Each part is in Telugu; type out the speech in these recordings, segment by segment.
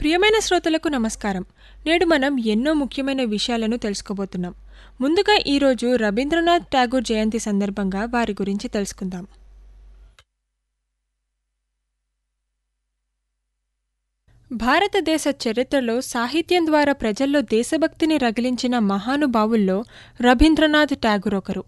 ప్రియమైన శ్రోతలకు నమస్కారం నేడు మనం ఎన్నో ముఖ్యమైన విషయాలను తెలుసుకోబోతున్నాం ముందుగా ఈరోజు రవీంద్రనాథ్ ఠాగూర్ జయంతి సందర్భంగా వారి గురించి తెలుసుకుందాం భారతదేశ చరిత్రలో సాహిత్యం ద్వారా ప్రజల్లో దేశభక్తిని రగిలించిన మహానుభావుల్లో రవీంద్రనాథ్ ఠాగూర్ ఒకరు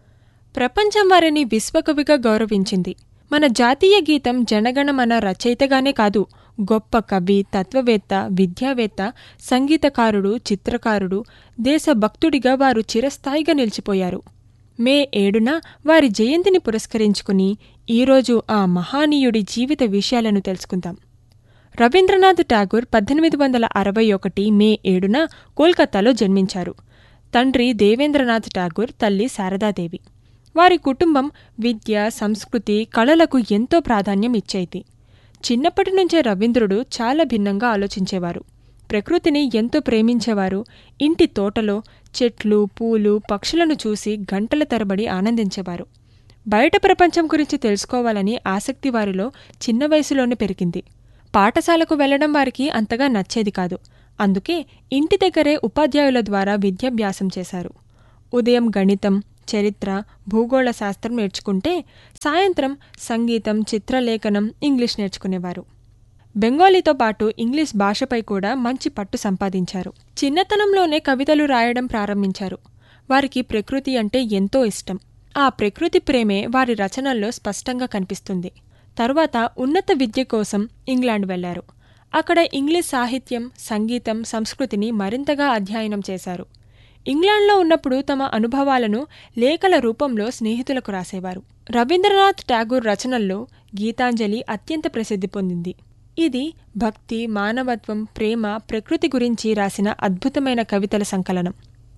ప్రపంచం వారిని విశ్వకవిగా గౌరవించింది మన జాతీయ గీతం జనగణమన రచయితగానే కాదు గొప్ప కవి తత్వవేత్త విద్యావేత్త సంగీతకారుడు చిత్రకారుడు దేశభక్తుడిగా వారు చిరస్థాయిగా నిలిచిపోయారు మే ఏడున వారి జయంతిని పురస్కరించుకుని ఈరోజు ఆ మహానీయుడి జీవిత విషయాలను తెలుసుకుందాం రవీంద్రనాథ్ ఠాగూర్ పద్దెనిమిది వందల అరవై ఒకటి మే ఏడున కోల్కతాలో జన్మించారు తండ్రి దేవేంద్రనాథ్ ఠాగూర్ తల్లి శారదాదేవి వారి కుటుంబం విద్య సంస్కృతి కళలకు ఎంతో ప్రాధాన్యం ఇచ్చేది చిన్నప్పటి నుంచే రవీంద్రుడు చాలా భిన్నంగా ఆలోచించేవారు ప్రకృతిని ఎంతో ప్రేమించేవారు ఇంటి తోటలో చెట్లు పూలు పక్షులను చూసి గంటల తరబడి ఆనందించేవారు బయట ప్రపంచం గురించి తెలుసుకోవాలని ఆసక్తి వారిలో చిన్న వయసులోనే పెరిగింది పాఠశాలకు వెళ్లడం వారికి అంతగా నచ్చేది కాదు అందుకే ఇంటి దగ్గరే ఉపాధ్యాయుల ద్వారా విద్యాభ్యాసం చేశారు ఉదయం గణితం చరిత్ర భూగోళ శాస్త్రం నేర్చుకుంటే సాయంత్రం సంగీతం చిత్రలేఖనం ఇంగ్లీష్ నేర్చుకునేవారు బెంగాలీతో పాటు ఇంగ్లీష్ భాషపై కూడా మంచి పట్టు సంపాదించారు చిన్నతనంలోనే కవితలు రాయడం ప్రారంభించారు వారికి ప్రకృతి అంటే ఎంతో ఇష్టం ఆ ప్రకృతి ప్రేమే వారి రచనల్లో స్పష్టంగా కనిపిస్తుంది తరువాత ఉన్నత విద్య కోసం ఇంగ్లాండ్ వెళ్లారు అక్కడ ఇంగ్లీష్ సాహిత్యం సంగీతం సంస్కృతిని మరింతగా అధ్యయనం చేశారు ఇంగ్లాండ్లో ఉన్నప్పుడు తమ అనుభవాలను లేఖల రూపంలో స్నేహితులకు రాసేవారు రవీంద్రనాథ్ ఠాగూర్ రచనల్లో గీతాంజలి అత్యంత ప్రసిద్ధి పొందింది ఇది భక్తి మానవత్వం ప్రేమ ప్రకృతి గురించి రాసిన అద్భుతమైన కవితల సంకలనం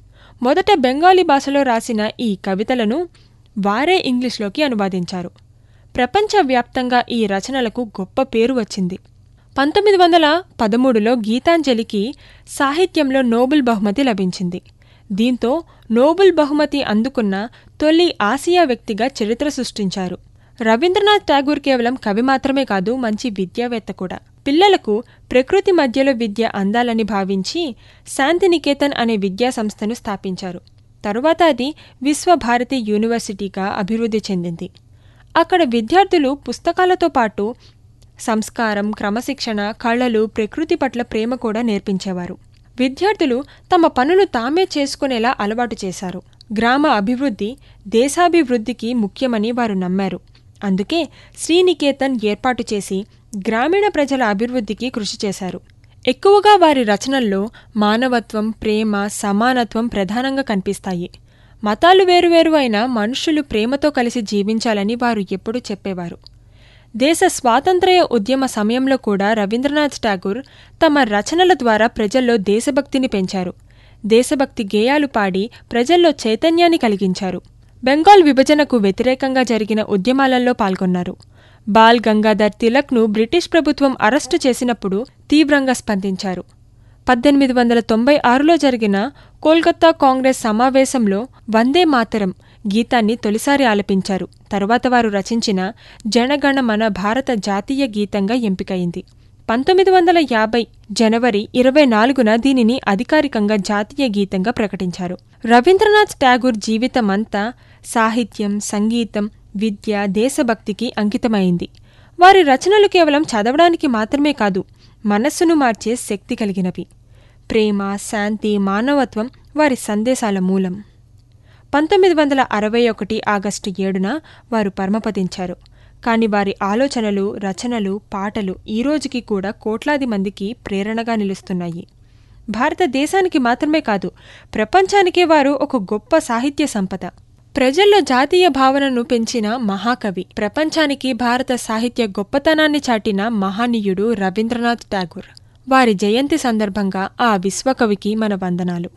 మొదట బెంగాలీ భాషలో రాసిన ఈ కవితలను వారే ఇంగ్లీష్లోకి అనువాదించారు ప్రపంచవ్యాప్తంగా ఈ రచనలకు గొప్ప పేరు వచ్చింది పంతొమ్మిది వందల పదమూడులో గీతాంజలికి సాహిత్యంలో నోబెల్ బహుమతి లభించింది దీంతో నోబెల్ బహుమతి అందుకున్న తొలి ఆసియా వ్యక్తిగా చరిత్ర సృష్టించారు రవీంద్రనాథ్ ఠాగూర్ కేవలం కవి మాత్రమే కాదు మంచి విద్యావేత్త కూడా పిల్లలకు ప్రకృతి మధ్యలో విద్య అందాలని భావించి శాంతినికేతన్ అనే విద్యా సంస్థను స్థాపించారు తరువాత అది విశ్వభారతి యూనివర్సిటీగా అభివృద్ధి చెందింది అక్కడ విద్యార్థులు పుస్తకాలతో పాటు సంస్కారం క్రమశిక్షణ కళలు ప్రకృతి పట్ల ప్రేమ కూడా నేర్పించేవారు విద్యార్థులు తమ పనులు తామే చేసుకునేలా అలవాటు చేశారు గ్రామ అభివృద్ధి దేశాభివృద్ధికి ముఖ్యమని వారు నమ్మారు అందుకే శ్రీనికేతన్ ఏర్పాటు చేసి గ్రామీణ ప్రజల అభివృద్ధికి కృషి చేశారు ఎక్కువగా వారి రచనల్లో మానవత్వం ప్రేమ సమానత్వం ప్రధానంగా కనిపిస్తాయి మతాలు వేరువేరు అయినా మనుషులు ప్రేమతో కలిసి జీవించాలని వారు ఎప్పుడూ చెప్పేవారు దేశ స్వాతంత్ర్య ఉద్యమ సమయంలో కూడా రవీంద్రనాథ్ ఠాగూర్ తమ రచనల ద్వారా ప్రజల్లో దేశభక్తిని పెంచారు దేశభక్తి గేయాలు పాడి ప్రజల్లో చైతన్యాన్ని కలిగించారు బెంగాల్ విభజనకు వ్యతిరేకంగా జరిగిన ఉద్యమాలలో పాల్గొన్నారు బాల్ గంగాధర్ తిలక్ను బ్రిటిష్ ప్రభుత్వం అరెస్టు చేసినప్పుడు తీవ్రంగా స్పందించారు పద్దెనిమిది వందల తొంభై ఆరులో జరిగిన కోల్కతా కాంగ్రెస్ సమావేశంలో వందే మాతరం గీతాన్ని తొలిసారి ఆలపించారు తరువాత వారు రచించిన జనగణమన భారత జాతీయ గీతంగా ఎంపికయింది పంతొమ్మిది వందల యాభై జనవరి ఇరవై నాలుగున దీనిని అధికారికంగా జాతీయ గీతంగా ప్రకటించారు రవీంద్రనాథ్ ఠాగూర్ జీవితమంతా సాహిత్యం సంగీతం విద్య దేశభక్తికి అంకితమైంది వారి రచనలు కేవలం చదవడానికి మాత్రమే కాదు మనస్సును మార్చే శక్తి కలిగినవి ప్రేమ శాంతి మానవత్వం వారి సందేశాల మూలం పంతొమ్మిది వందల అరవై ఒకటి ఆగస్టు ఏడున వారు పరమపదించారు కాని వారి ఆలోచనలు రచనలు పాటలు ఈ రోజుకి కూడా కోట్లాది మందికి ప్రేరణగా నిలుస్తున్నాయి భారతదేశానికి మాత్రమే కాదు ప్రపంచానికే వారు ఒక గొప్ప సాహిత్య సంపద ప్రజల్లో జాతీయ భావనను పెంచిన మహాకవి ప్రపంచానికి భారత సాహిత్య గొప్పతనాన్ని చాటిన మహానీయుడు రవీంద్రనాథ్ ఠాగూర్ వారి జయంతి సందర్భంగా ఆ విశ్వకవికి మన వందనాలు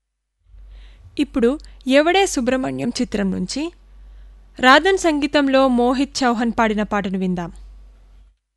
ఇప్పుడు ఎవడే సుబ్రహ్మణ్యం చిత్రం నుంచి రాధన్ సంగీతంలో మోహిత్ చౌహాన్ పాడిన పాటను విందాం